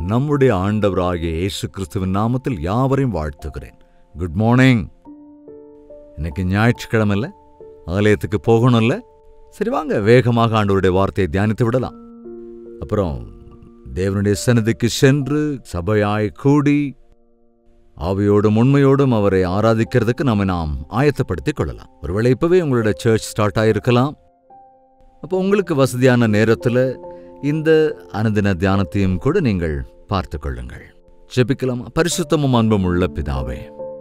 நம்முடைய ஆண்டவராகிய இயேசு கிறிஸ்துவின் நாமத்தில் யாவரையும் வாழ்த்துகிறேன் குட் மார்னிங் இன்னைக்கு ஞாயிற்றுக்கிழமை இல்ல ஆலயத்துக்கு போகணும்ல சரி வாங்க வேகமாக ஆண்டவருடைய வார்த்தையை தியானித்து விடலாம் அப்புறம் தேவனுடைய சன்னதிக்கு சென்று சபையாய் கூடி ஆவியோடும் உண்மையோடும் அவரை ஆராதிக்கிறதுக்கு நம்மை நாம் ஆயத்தப்படுத்திக் கொள்ளலாம் ஒருவேளை இப்பவே உங்களோட சர்ச் ஸ்டார்ட் ஆயிருக்கலாம் அப்போ உங்களுக்கு வசதியான நேரத்தில் இந்த அனுதின தியானத்தையும் கூட நீங்கள் பார்த்து கொள்ளுங்கள் ஜெபிக்கலாமா பரிசுத்தமும் அன்பும் உள்ள பிதாவே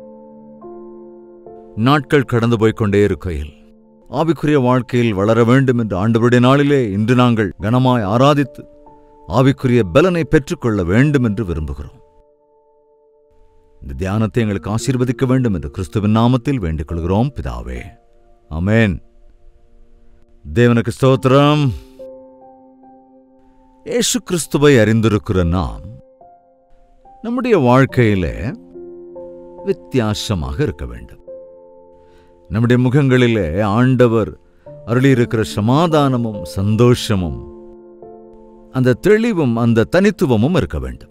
நாட்கள் கடந்து போய்க் கொண்டே இருக்கையில் ஆவிக்குரிய வாழ்க்கையில் வளர வேண்டும் என்று ஆண்டவருடைய நாளிலே இன்று நாங்கள் கனமாய் ஆராதித்து ஆவிக்குரிய பலனை பெற்றுக்கொள்ள வேண்டும் என்று விரும்புகிறோம் இந்த தியானத்தை எங்களுக்கு ஆசீர்வதிக்க வேண்டும் என்று கிறிஸ்துவின் நாமத்தில் வேண்டிக் கொள்கிறோம் பிதாவே அமேன் தேவனுக்கு ஸ்தோத்திரம் இயேசு கிறிஸ்துவை அறிந்திருக்கிற நாம் நம்முடைய வாழ்க்கையில வித்தியாசமாக இருக்க வேண்டும் நம்முடைய முகங்களிலே ஆண்டவர் அருளியிருக்கிற சமாதானமும் சந்தோஷமும் அந்த தெளிவும் அந்த தனித்துவமும் இருக்க வேண்டும்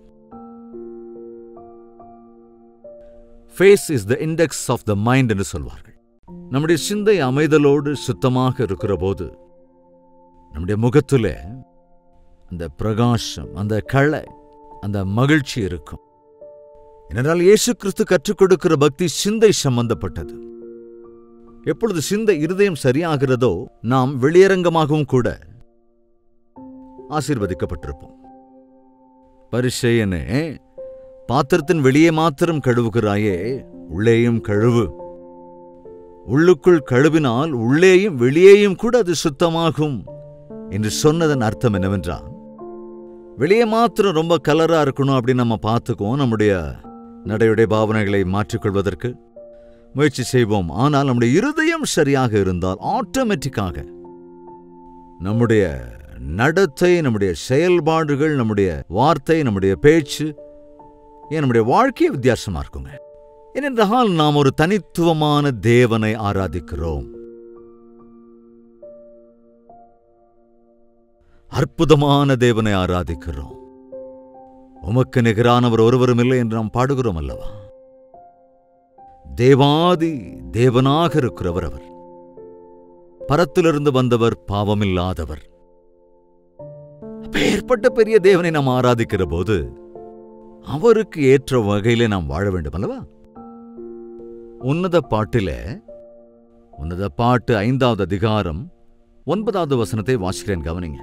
face is the index of the mind என்று சொல்வார்கள் நம்முடைய சிந்தை அமைதலோடு சுத்தமாக இருக்கிற போது நம்முடைய முகத்துல அந்த பிரகாசம் அந்த களை அந்த மகிழ்ச்சி இருக்கும் ஏனென்றால் இயேசு கிறிஸ்து கற்றுக் கொடுக்கிற பக்தி சிந்தை சம்பந்தப்பட்டது எப்பொழுது சிந்தை இருதயம் சரியாகிறதோ நாம் வெளியரங்கமாகவும் கூட ஆசீர்வதிக்கப்பட்டிருப்போம் பரிசெயனே பாத்திரத்தின் வெளியே மாத்திரம் கழுவுகிறாயே உள்ளேயும் கழுவு உள்ளுக்குள் கழுவினால் உள்ளேயும் வெளியேயும் கூட அது சுத்தமாகும் என்று சொன்னதன் அர்த்தம் என்னவென்றால் வெளியே மாத்திரம் ரொம்ப கலரா இருக்கணும் அப்படின்னு நம்ம பார்த்துக்குவோம் நம்முடைய நடையுடைய பாவனைகளை மாற்றிக்கொள்வதற்கு முயற்சி செய்வோம் ஆனால் நம்முடைய இருதயம் சரியாக இருந்தால் ஆட்டோமேட்டிக்காக நம்முடைய நடத்தை நம்முடைய செயல்பாடுகள் நம்முடைய வார்த்தை நம்முடைய பேச்சு ஏன் நம்முடைய வாழ்க்கையே வித்தியாசமா இருக்குங்க ஏனென்றால் நாம் ஒரு தனித்துவமான தேவனை ஆராதிக்கிறோம் அற்புதமான தேவனை ஆராதிக்கிறோம் உமக்கு நிகரானவர் ஒருவரும் இல்லை என்று நாம் பாடுகிறோம் அல்லவா தேவாதி தேவனாக இருக்கிறவர் அவர் பரத்திலிருந்து வந்தவர் பாவமில்லாதவர் அப்பேற்பட்ட பெரிய தேவனை நாம் ஆராதிக்கிற போது அவருக்கு ஏற்ற வகையிலே நாம் வாழ வேண்டும் அல்லவா உன்னத பாட்டில உன்னத பாட்டு ஐந்தாவது அதிகாரம் ஒன்பதாவது வசனத்தை வாசிக்கிறேன் கவனிங்க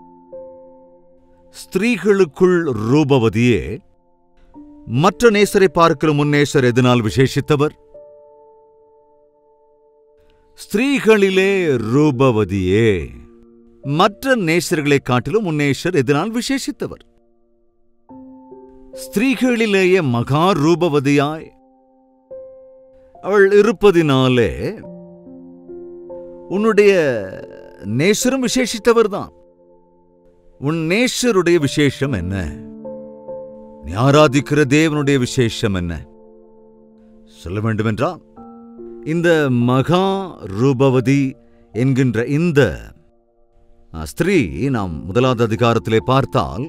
ஸ்திரீகளுக்குள் ரூபவதியே மற்ற நேசரை பார்க்கிற முன்னேசர் எதனால் விசேஷித்தவர் ஸ்திரீகளிலே ரூபவதியே மற்ற நேசர்களைக் காட்டிலும் முன்னேசர் எதனால் விசேஷித்தவர் ஸ்திரீகளிலேயே மகா ரூபவதியாய் அவள் இருப்பதினாலே உன்னுடைய நேசரும் விசேஷித்தவர்தான் உன் நேசருடைய விசேஷம் என்ன நீ ஆராதிக்கிற தேவனுடைய விசேஷம் என்ன சொல்ல வேண்டுமென்றால் இந்த மகா ரூபவதி என்கின்ற இந்த ஸ்திரீ நாம் முதலாவது அதிகாரத்திலே பார்த்தால்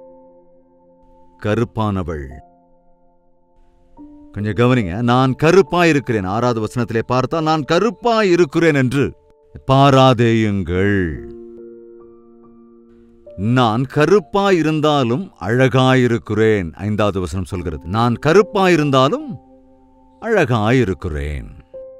கருப்பானவள் கொஞ்சம் கவனிங்க நான் கருப்பாயிருக்கிறேன் ஆறாவது வசனத்திலே பார்த்தால் நான் கருப்பாயிருக்கிறேன் என்று பாராதேயுங்கள் நான் கருப்பாயிருந்தாலும் அழகாயிருக்கிறேன் ஐந்தாவது வசனம் சொல்கிறது நான் கருப்பாயிருந்தாலும் அழகாயிருக்கிறேன்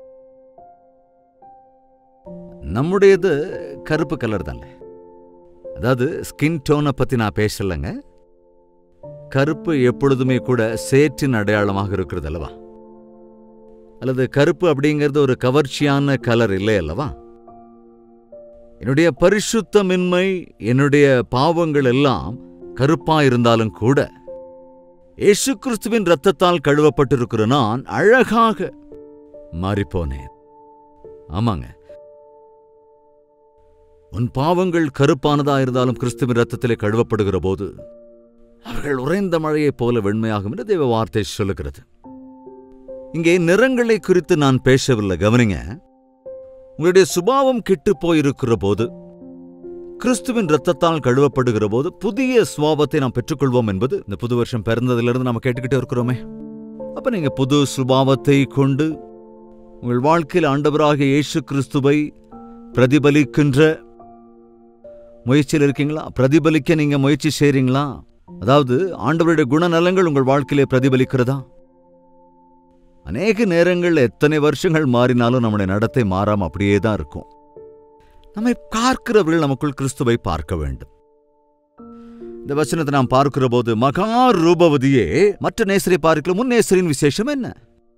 நம்முடையது கருப்பு கலர் தானே அதாவது ஸ்கின் டோனை பத்தி நான் பேசலைங்க கருப்பு எப்பொழுதுமே கூட சேற்றின் அடையாளமாக இருக்கிறது அல்லவா அல்லது கருப்பு அப்படிங்கிறது ஒரு கவர்ச்சியான கலர் இல்லை அல்லவா என்னுடைய பரிசுத்தமின்மை என்னுடைய பாவங்கள் எல்லாம் கருப்பா இருந்தாலும் கூட இயேசு கிறிஸ்துவின் ரத்தத்தால் கழுவப்பட்டிருக்கிற நான் அழகாக மாறிப்போனேன் ஆமாங்க உன் பாவங்கள் கருப்பானதா இருந்தாலும் கிறிஸ்துவின் ரத்தத்திலே கழுவப்படுகிற போது அவர்கள் உறைந்த மழையைப் போல வெண்மையாகும் என்று தேவ வார்த்தை சொல்லுகிறது இங்கே நிறங்களை குறித்து நான் பேசவில்லை கவனிங்க உங்களுடைய சுபாவம் கெட்டு போயிருக்கிற போது கிறிஸ்துவின் இரத்தத்தால் கழுவப்படுகிற போது புதிய சுவாபத்தை நாம் பெற்றுக்கொள்வோம் என்பது இந்த புது வருஷம் பிறந்ததிலிருந்து நம்ம கேட்டுக்கிட்டே இருக்கிறோமே அப்ப நீங்க புது சுபாவத்தை கொண்டு உங்கள் வாழ்க்கையில் ஆண்டவராகிய இயேசு கிறிஸ்துவை பிரதிபலிக்கின்ற முயற்சியில் இருக்கீங்களா பிரதிபலிக்க நீங்க முயற்சி செய்றீங்களா அதாவது ஆண்டவருடைய குணநலங்கள் உங்கள் வாழ்க்கையிலே பிரதிபலிக்கிறதா அநேக நேரங்கள் எத்தனை வருஷங்கள் மாறினாலும் நம்முடைய நடத்தை மாறாம அப்படியே தான் இருக்கும் நம்மை பார்க்கிறவர்கள் நமக்குள் கிறிஸ்துவை பார்க்க வேண்டும் இந்த வசனத்தை நாம் பார்க்கிற போது மகா ரூபவதியே மற்ற நேசரை பார்க்கல முன் நேசரின் விசேஷம் என்ன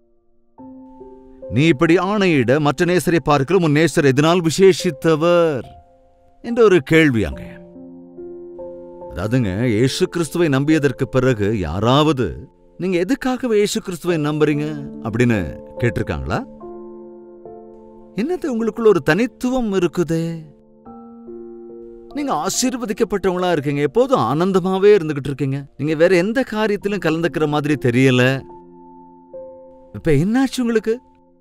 நீ இப்படி ஆணையிட மற்ற நேசரை பார்க்கிற முன் நேசர் எதனால் விசேஷித்தவர் என்ற ஒரு கேள்வி அங்க அதாவதுங்க இயேசு கிறிஸ்துவை நம்பியதற்கு பிறகு யாராவது நீங்க எதுக்காகவே இயேசு கிறிஸ்துவை நம்புறீங்க அப்படின்னு கேட்டிருக்காங்களா என்னது உங்களுக்குள்ள ஒரு தனித்துவம் இருக்குதே நீங்க ஆசீர்வதிக்கப்பட்டவங்களா இருக்கீங்க எப்போதும் ஆனந்தமாவே இருந்துகிட்டு இருக்கீங்க நீங்க வேற எந்த காரியத்திலும் கலந்துக்கிற மாதிரி தெரியல இப்ப என்னாச்சு உங்களுக்கு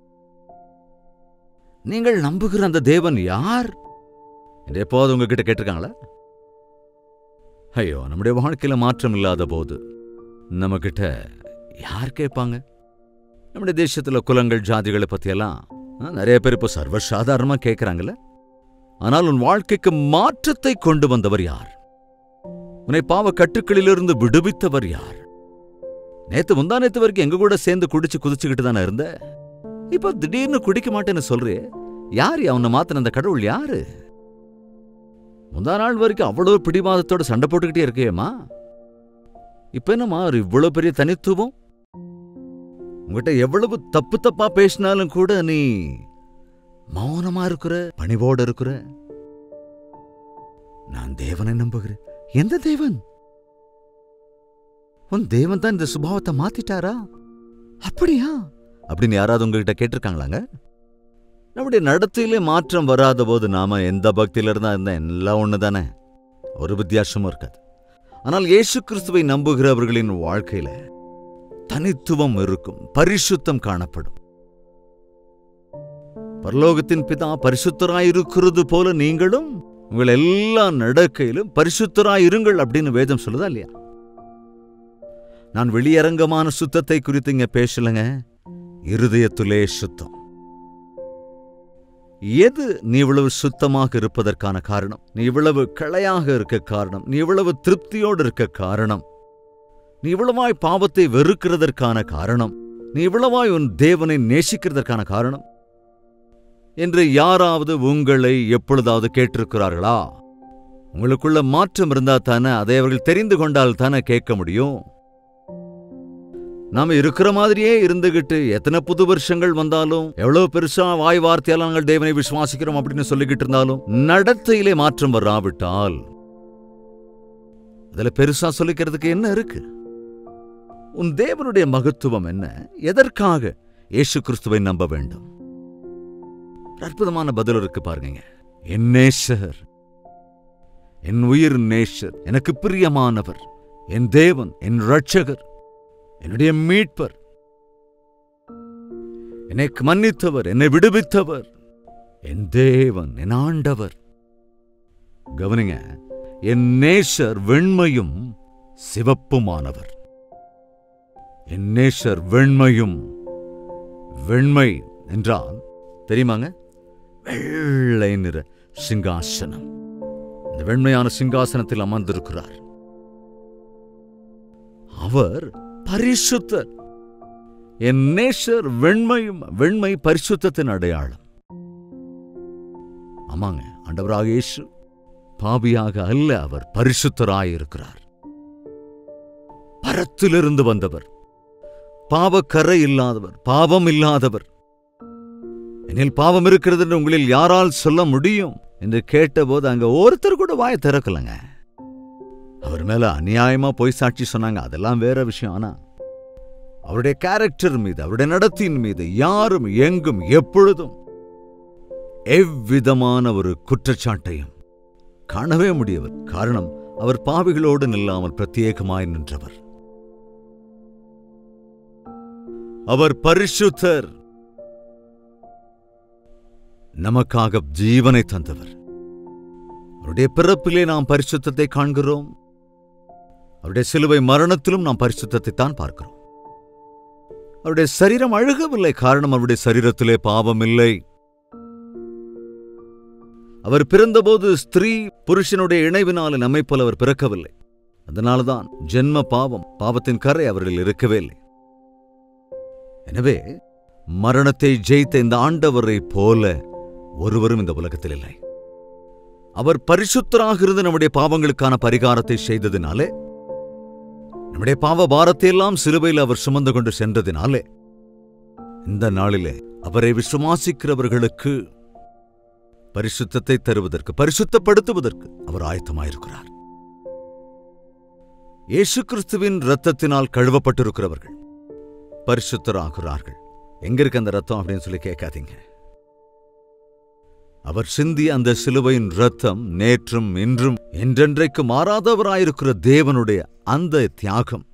நீங்கள் நம்புகிற அந்த தேவன் யார் என்று எப்போது உங்ககிட்ட கேட்டிருக்காங்களா ஐயோ நம்முடைய வாழ்க்கையில மாற்றம் இல்லாத போது நம்மகிட்ட யார் கேட்பாங்க நம்முடைய தேசத்துல குலங்கள் ஜாதிகளை பத்தியெல்லாம் ஆ, நிறைய பேர் இப்போ சர்வசாதாரணமா கேட்கறாங்கல்ல ஆனால் உன் வாழ்க்கைக்கு மாற்றத்தை கொண்டு வந்தவர் யார் உன்னை பாவ கட்டுக்களிலிருந்து விடுவித்தவர் யார் நேத்து முந்தா நேத்து வரைக்கும் எங்க கூட சேர்ந்து குடிச்சு குதிச்சுக்கிட்டு தானே இருந்த இப்ப திடீர்னு குடிக்க மாட்டேன்னு சொல்றே யார் அவனை மாத்தின அந்த கடவுள் யாரு முந்தா நாள் வரைக்கும் அவ்வளவு பிடிவாதத்தோட சண்டை போட்டுக்கிட்டே இருக்கியேம்மா இப்ப என்னம்மா ஒரு இவ்வளவு பெரிய தனித்துவம் உங்ககிட்ட எவ்வளவு தப்பு தப்பா பேசினாலும் கூட நீ மௌனமா இருக்கிற பணிவோட இருக்கிற நான் தேவனை நம்புகிறேன் எந்த தேவன் உன் தேவன் தான் இந்த சுபாவத்தை மாத்திட்டாரா அப்படியா அப்படின்னு யாராவது உங்ககிட்ட கேட்டிருக்காங்களாங்க நம்முடைய நடத்தையிலே மாற்றம் வராத போது நாம எந்த பக்தியில இருந்தா இருந்தா எல்லாம் ஒண்ணுதானே ஒரு வித்தியாசமும் இருக்காது ஆனால் இயேசு கிறிஸ்துவை நம்புகிறவர்களின் வாழ்க்கையில தனித்துவம் இருக்கும் பரிசுத்தம் காணப்படும் பரலோகத்தின் பிதா பரிசுத்தராயிருக்கிறது போல நீங்களும் உங்கள் எல்லா நடக்கையிலும் பரிசுத்தராயிருங்கள் அப்படின்னு வேதம் சொல்லுதா இல்லையா நான் வெளியரங்கமான சுத்தத்தை குறித்து இங்க பேசலங்க இருதயத்துலே சுத்தம் எது நீ இவ்வளவு சுத்தமாக இருப்பதற்கான காரணம் நீ இவ்வளவு கிளையாக இருக்க காரணம் நீ இவ்வளவு திருப்தியோடு இருக்க காரணம் நீ இவ்வளவாய் பாவத்தை வெறுக்கிறதற்கான காரணம் நீ இவ்வளவாய் உன் தேவனை நேசிக்கிறதற்கான காரணம் என்று யாராவது உங்களை எப்பொழுதாவது கேட்டிருக்கிறார்களா உங்களுக்குள்ள மாற்றம் இருந்தா தானே அதை அவர்கள் தெரிந்து கொண்டால் தானே கேட்க முடியும் நாம இருக்கிற மாதிரியே இருந்துகிட்டு எத்தனை புது வருஷங்கள் வந்தாலும் எவ்வளவு பெருசா வாய் வார்த்தையால நாங்கள் தேவனை விசுவாசிக்கிறோம் அப்படின்னு சொல்லிக்கிட்டு இருந்தாலும் நடத்தையிலே மாற்றம் வராவிட்டால் அதுல பெருசா சொல்லிக்கிறதுக்கு என்ன இருக்கு உன் தேவனுடைய மகத்துவம் என்ன எதற்காக இயேசு கிறிஸ்துவை நம்ப வேண்டும் ஒரு அற்புதமான பதில் இருக்கு பாருங்க என் நேசர் என் உயிர் நேசர் எனக்கு பிரியமானவர் என் தேவன் என் ரட்சகர் என்னுடைய மீட்பர் என்னை மன்னித்தவர் என்னை விடுவித்தவர் என் தேவன் என் ஆண்டவர் கவனிங்க என் நேசர் வெண்மையும் சிவப்புமானவர் என் நேசர் வெண்மையும் வெண்மை என்றால் தெரியுமாங்க வெள்ளை நிற சிங்காசனம் இந்த வெண்மையான சிங்காசனத்தில் அமர்ந்திருக்கிறார் அவர் பரிசுத்தர் என் நேசர் வெண்மையும் வெண்மை பரிசுத்தத்தின் அடையாளம் ஆமாங்க ஆண்டவராக இயேசு பாபியாக அல்ல அவர் பரிசுத்தராயிருக்கிறார் பரத்திலிருந்து வந்தவர் பாவக்கரை இல்லாதவர் பாவம் இல்லாதவர் என்னில் பாவம் இருக்கிறது என்று உங்களில் யாரால் சொல்ல முடியும் என்று கேட்டபோது அங்க ஒருத்தர் கூட வாயை திறக்கலங்க அவர் மேல அநியாயமா பொய் சாட்சி சொன்னாங்க அதெல்லாம் வேற விஷயம் ஆனா அவருடைய கேரக்டர் மீது அவருடைய நடத்தியின் மீது யாரும் எங்கும் எப்பொழுதும் எவ்விதமான ஒரு குற்றச்சாட்டையும் காணவே முடியவர் காரணம் அவர் பாவிகளோடு நில்லாமல் பிரத்யேகமாய் நின்றவர் அவர் பரிசுத்தர் நமக்காக ஜீவனை தந்தவர் அவருடைய பிறப்பிலே நாம் பரிசுத்தத்தை காண்கிறோம் அவருடைய சிலுவை மரணத்திலும் நாம் பரிசுத்தத்தை தான் பார்க்கிறோம் அவருடைய சரீரம் அழுகவில்லை காரணம் அவருடைய சரீரத்திலே பாவம் இல்லை அவர் பிறந்தபோது ஸ்திரீ புருஷனுடைய இணைவினால நம்மை போல அவர் பிறக்கவில்லை அதனால்தான் ஜென்ம பாவம் பாவத்தின் கரை அவரில் இருக்கவே இல்லை எனவே மரணத்தை ஜெயித்த இந்த ஆண்டவரை போல ஒருவரும் இந்த உலகத்தில் இல்லை அவர் பரிசுத்தராக இருந்து நம்முடைய பாவங்களுக்கான பரிகாரத்தை செய்ததினாலே நம்முடைய பாவ பாரத்தை எல்லாம் சிலுவையில் அவர் சுமந்து கொண்டு சென்றதினாலே இந்த நாளிலே அவரை விசுவாசிக்கிறவர்களுக்கு பரிசுத்தத்தை தருவதற்கு பரிசுத்தப்படுத்துவதற்கு அவர் ஆயத்தமாயிருக்கிறார் இயேசு கிறிஸ்துவின் இரத்தத்தினால் கழுவப்பட்டிருக்கிறவர்கள் பரிசுத்தராகிறார்கள் எங்க இருக்கு அந்த ரத்தம் அப்படின்னு சொல்லி கேட்காதீங்க அவர் சிந்திய அந்த சிலுவையின் ரத்தம் நேற்றும் இன்றும் என்றென்றைக்கு மாறாதவராயிருக்கிற தேவனுடைய அந்த தியாகம்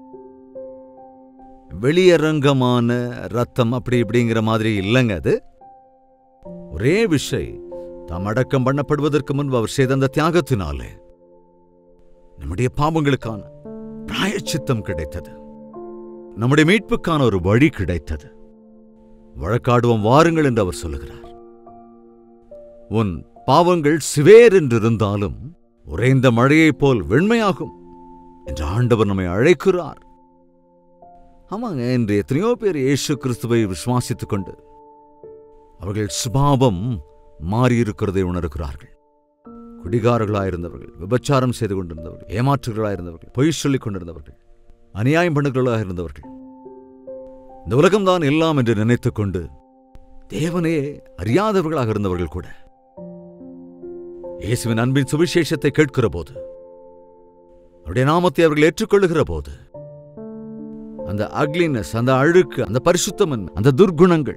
வெளியரங்கமான ரத்தம் அப்படி இப்படிங்கிற மாதிரி இல்லைங்க அது ஒரே விஷயம் தாம் அடக்கம் பண்ணப்படுவதற்கு முன்பு அவர் செய்த அந்த தியாகத்தினாலே நம்முடைய பாவங்களுக்கான பிராயச்சித்தம் கிடைத்தது நம்முடைய மீட்புக்கான ஒரு வழி கிடைத்தது வழக்காடுவோம் வாருங்கள் என்று அவர் சொல்லுகிறார் உன் பாவங்கள் சிவேர் என்றிருந்தாலும் உறைந்த மழையைப் போல் வெண்மையாகும் என்று ஆண்டவர் நம்மை அழைக்கிறார் ஆமாங்க இன்று எத்தனையோ பேர் இயேசு கிறிஸ்துவை விசுவாசித்துக் கொண்டு அவர்கள் சுபாவம் மாறியிருக்கிறதை உணர்கிறார்கள் குடிகாரர்களாயிருந்தவர்கள் விபச்சாரம் செய்து கொண்டிருந்தவர்கள் ஏமாற்றுகளாயிருந்தவர்கள் பொய் சொல்லிக் கொண்டிருந்தவர்கள் அநியாயம் பண்ணுகிறவர்களாக இருந்தவர்கள் இந்த உலகம்தான் எல்லாம் என்று நினைத்துக் கொண்டு தேவனே அறியாதவர்களாக இருந்தவர்கள் கூட இயேசுவின் அன்பின் சுவிசேஷத்தை கேட்கிற போது அவருடைய நாமத்தை அவர்கள் ஏற்றுக்கொள்ளுகிற போது அந்த அக்லினஸ் அந்த அழுக்கு அந்த பரிசுத்தமன் அந்த துர்குணங்கள்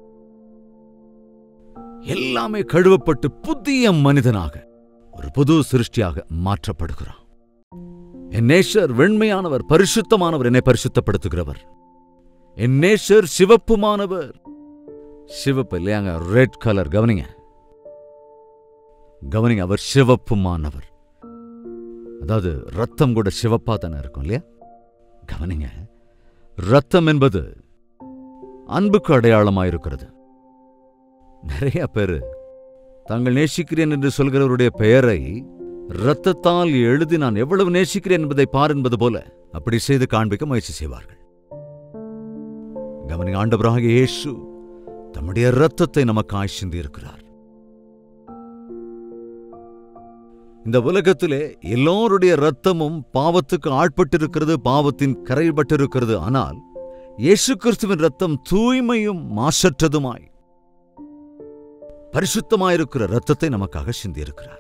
எல்லாமே கழுவப்பட்டு புதிய மனிதனாக ஒரு புது சிருஷ்டியாக மாற்றப்படுகிறான் என் நேஷர் வெண்மையானவர் பரிசுத்தமானவர் என்னை பரிசுத்தப்படுத்துகிறவர் என் நேஷர் சிவப்புமானவர் சிவப்பு இல்லையாங்க ரெட் கலர் கவனிங்க கவனிங்க அவர் சிவப்புமானவர் அதாவது ரத்தம் கூட சிவப்பா தானே இருக்கும் இல்லையா கவனிங்க ரத்தம் என்பது அன்புக்கு அடையாளமாயிருக்கிறது நிறைய பேர் தாங்கள் நேசிக்கிறேன் என்று சொல்கிறவருடைய பெயரை இரத்தத்தால் எழுதி நான் எவ்வளவு நேசிக்கிறேன் என்பதை பார் என்பது போல அப்படி செய்து காண்பிக்க முயற்சி செய்வார்கள் கவனி ஆண்டவராக இயேசு தம்முடைய இரத்தத்தை நமக்காய் சிந்தி இருக்கிறார் இந்த உலகத்திலே எல்லோருடைய இரத்தமும் பாவத்துக்கு ஆட்பட்டிருக்கிறது பாவத்தின் கரைபட்டிருக்கிறது ஆனால் இயேசு கிறிஸ்துவின் ரத்தம் தூய்மையும் மாசற்றதுமாய் பரிசுத்தமாயிருக்கிற ரத்தத்தை நமக்காக சிந்தியிருக்கிறார்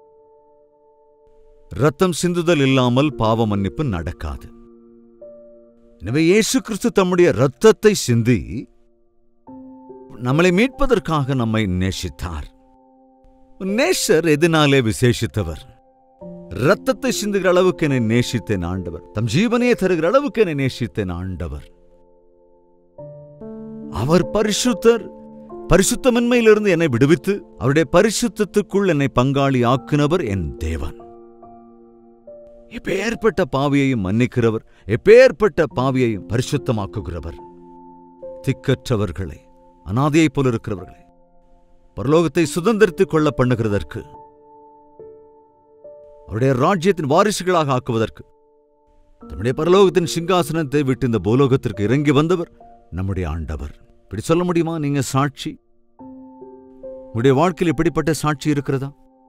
ரத்தம் சிந்துதல் இல்லாமல் பாவ மன்னிப்பு நடக்காது எனவே இயேசு கிறிஸ்து தம்முடைய ரத்தத்தை சிந்தி நம்மளை மீட்பதற்காக நம்மை நேசித்தார் நேசர் எதனாலே விசேஷித்தவர் ரத்தத்தை சிந்துகிற அளவுக்கு என்னை நேசித்தேன் ஆண்டவர் தம் ஜீவனையே தருகிற அளவுக்கு என்னை நேசித்தேன் ஆண்டவர் அவர் பரிசுத்தர் பரிசுத்தமின்மையிலிருந்து என்னை விடுவித்து அவருடைய பரிசுத்தத்துக்குள் என்னை பங்காளி ஆக்குனவர் என் தேவன் எப்பேற்பட்ட பாவியையும் மன்னிக்கிறவர் எப்பேற்பட்ட பாவியையும் பரிசுத்தமாக்குகிறவர் திக்கற்றவர்களை அனாதையைப் போல இருக்கிறவர்களை பரலோகத்தை சுதந்திரித்துக் கொள்ள பண்ணுகிறதற்கு அவருடைய ராஜ்யத்தின் வாரிசுகளாக ஆக்குவதற்கு தம்முடைய பரலோகத்தின் சிங்காசனத்தை விட்டு இந்த பூலோகத்திற்கு இறங்கி வந்தவர் நம்முடைய ஆண்டவர் இப்படி சொல்ல முடியுமா நீங்க சாட்சி உங்களுடைய வாழ்க்கையில் இப்படிப்பட்ட சாட்சி இருக்கிறதா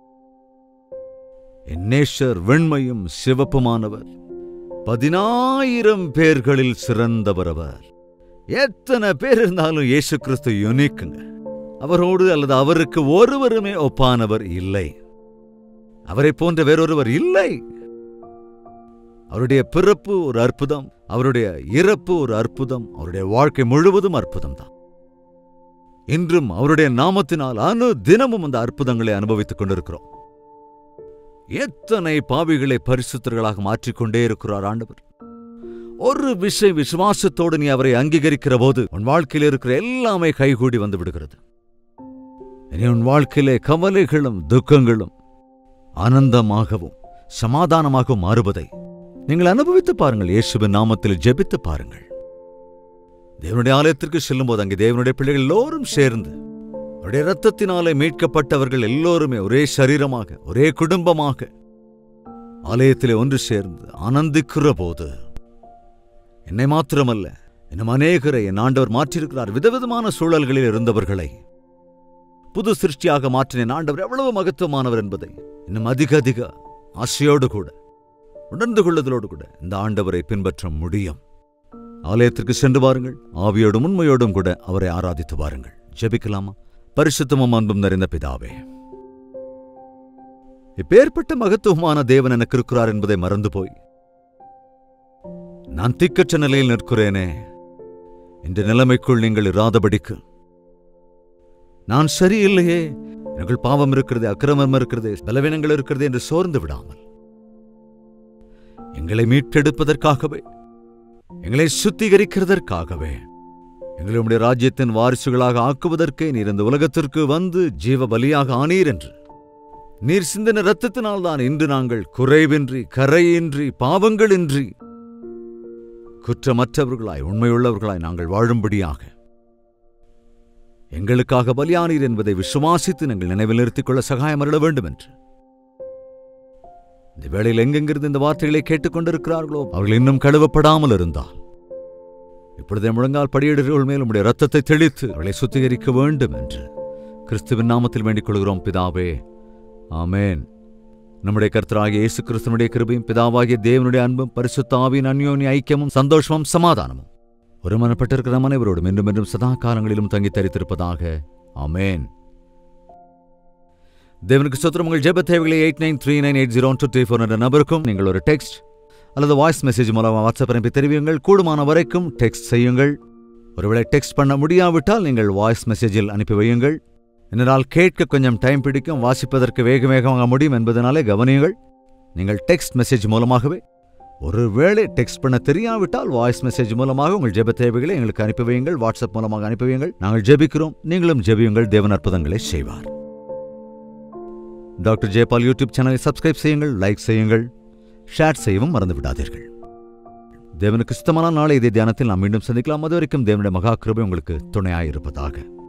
என் நேஷர் வெண்மையும் சிவப்புமானவர் பதினாயிரம் பேர்களில் சிறந்தவர் அவர் எத்தனை பேர் இருந்தாலும் இயேசு கிறிஸ்து யுனிக்குங்க அவரோடு அல்லது அவருக்கு ஒருவருமே ஒப்பானவர் இல்லை அவரை போன்ற வேறொருவர் இல்லை அவருடைய பிறப்பு ஒரு அற்புதம் அவருடைய இறப்பு ஒரு அற்புதம் அவருடைய வாழ்க்கை முழுவதும் அற்புதம் தான் இன்றும் அவருடைய நாமத்தினால் அனு தினமும் அந்த அற்புதங்களை அனுபவித்துக் கொண்டிருக்கிறோம் எத்தனை பாவிகளை பரிசுத்தர்களாக மாற்றிக்கொண்டே இருக்கிறார் ஆண்டவர் ஒரு விஷயம் விசுவாசத்தோடு நீ அவரை அங்கீகரிக்கிற போது உன் வாழ்க்கையில் இருக்கிற எல்லாமே கைகூடி வந்து விடுகிறது இனி உன் வாழ்க்கையிலே கவலைகளும் துக்கங்களும் ஆனந்தமாகவும் சமாதானமாகவும் மாறுவதை நீங்கள் அனுபவித்து பாருங்கள் இயேசுவின் நாமத்தில் ஜெபித்து பாருங்கள் தேவனுடைய ஆலயத்திற்கு செல்லும்போது அங்கே தேவனுடைய பிள்ளைகள் எல்லோரும் சேர்ந்து அவருடைய இரத்தத்தினாலே மீட்கப்பட்டவர்கள் எல்லோருமே ஒரே சரீரமாக ஒரே குடும்பமாக ஆலயத்திலே ஒன்று சேர்ந்து ஆனந்திக்கிற போது என்னை மாத்திரமல்ல இன்னும் அநேகரை என் ஆண்டவர் மாற்றியிருக்கிறார் விதவிதமான சூழல்களில் இருந்தவர்களை புது சிருஷ்டியாக மாற்றின ஆண்டவர் எவ்வளவு மகத்துவமானவர் என்பதை இன்னும் அதிக அதிக ஆசையோடு கூட உணர்ந்து கொள்ளுதலோடு கூட இந்த ஆண்டவரை பின்பற்ற முடியும் ஆலயத்திற்கு சென்று வாருங்கள் ஆவியோடும் உண்மையோடும் கூட அவரை ஆராதித்து வாருங்கள் ஜெபிக்கலாமா பரிசுத்தமும் அன்பும் நிறைந்த பிதாவே இப்பேற்பட்ட மகத்துவமான தேவன் எனக்கு இருக்கிறார் என்பதை மறந்து போய் நான் திக்கற்ற நிலையில் நிற்கிறேனே இந்த நிலைமைக்குள் நீங்கள் இராதபடிக்கு நான் சரியில்லையே எங்கள் பாவம் இருக்கிறது அக்கிரமம் இருக்கிறது பலவீனங்கள் இருக்கிறது என்று சோர்ந்து விடாமல் எங்களை மீட்டெடுப்பதற்காகவே எங்களை சுத்திகரிக்கிறதற்காகவே எங்களை உம்முடைய ராஜ்யத்தின் வாரிசுகளாக ஆக்குவதற்கே நீர் இந்த உலகத்திற்கு வந்து ஜீவ பலியாக ஆனீர் என்று நீர் சிந்தின இரத்தத்தினால் தான் இன்று நாங்கள் குறைவின்றி கரையின்றி பாவங்களின்றி குற்றமற்றவர்களாய் உண்மையுள்ளவர்களாய் நாங்கள் வாழும்படியாக எங்களுக்காக பலியானீர் என்பதை விசுவாசித்து நாங்கள் நினைவில் நிறுத்திக் கொள்ள சகாயம் அருள வேண்டும் என்று இந்த வேளையில் எங்கெங்கிருந்து இந்த வார்த்தைகளை கேட்டுக்கொண்டிருக்கிறார்களோ அவர்கள் இன்னும் கழுவப்படாமல் இருந்தால் இப்பொழுதே முழங்கால் படியிடுகிறவர்கள் மேல் உம்முடைய ரத்தத்தை தெளித்து அவளை சுத்திகரிக்க வேண்டும் என்று கிறிஸ்துவின் நாமத்தில் வேண்டிக் கொள்கிறோம் பிதாவே ஆமேன் நம்முடைய கர்த்தராகிய இயேசு கிறிஸ்துவனுடைய கிருபையும் பிதாவாகிய தேவனுடைய அன்பும் பரிசுத்த ஆவியின் அந்யோன்ய ஐக்கியமும் சந்தோஷமும் சமாதானமும் ஒருமனப்பட்டிருக்கிற நம் அனைவரோடும் என்றும் என்றும் சதா காலங்களிலும் தங்கி தரித்திருப்பதாக ஆமேன் தேவனுக்கு சொத்திரம் உங்கள் ஜெப தேவைகளை eight nine three nine eight zero two three four என்ற நபருக்கும் நீங்கள் ஒரு டெக்ஸ்ட் அல்லது வாய்ஸ் மெசேஜ் மூலம் வாட்ஸ்அப் அனுப்பி தெரிவியுங்கள் கூடுமான வரைக்கும் டெக்ஸ்ட் செய்யுங்கள் ஒருவேளை டெக்ஸ்ட் பண்ண முடியாவிட்டால் நீங்கள் வாய்ஸ் மெசேஜில் அனுப்பி வையுங்கள் என்னால் கேட்க கொஞ்சம் டைம் பிடிக்கும் வாசிப்பதற்கு வேக வேகமாக முடியும் என்பதனாலே கவனியுங்கள் நீங்கள் டெக்ஸ்ட் மெசேஜ் மூலமாகவே ஒருவேளை டெக்ஸ்ட் பண்ண தெரியாவிட்டால் வாய்ஸ் மெசேஜ் மூலமாக உங்கள் ஜெப தேவைகளை எங்களுக்கு அனுப்பி வையுங்கள் வாட்ஸ்அப் மூலமாக அனுப்பி வையுங்கள் நாங்கள் ஜெபிக்கிறோம் நீங்களும் ஜெபியுங்கள் தேவன் அற்புதங்களை செய்வார் டாக்டர் ஜெயபால் யூடியூப் சேனலை சப்ஸ்கிரைப் செய்யுங்கள் லைக் செய்யுங்கள் ஷேர் செய்யவும் மறந்து விடாதீர்கள் தேவனுக்கு சுத்தமான நாளை இதே தியானத்தில் நாம் மீண்டும் சந்திக்கலாம் அதுவரைக்கும் தேவனுடைய மகா கிருபை உங்களுக்கு துணையாயிருப்பதாக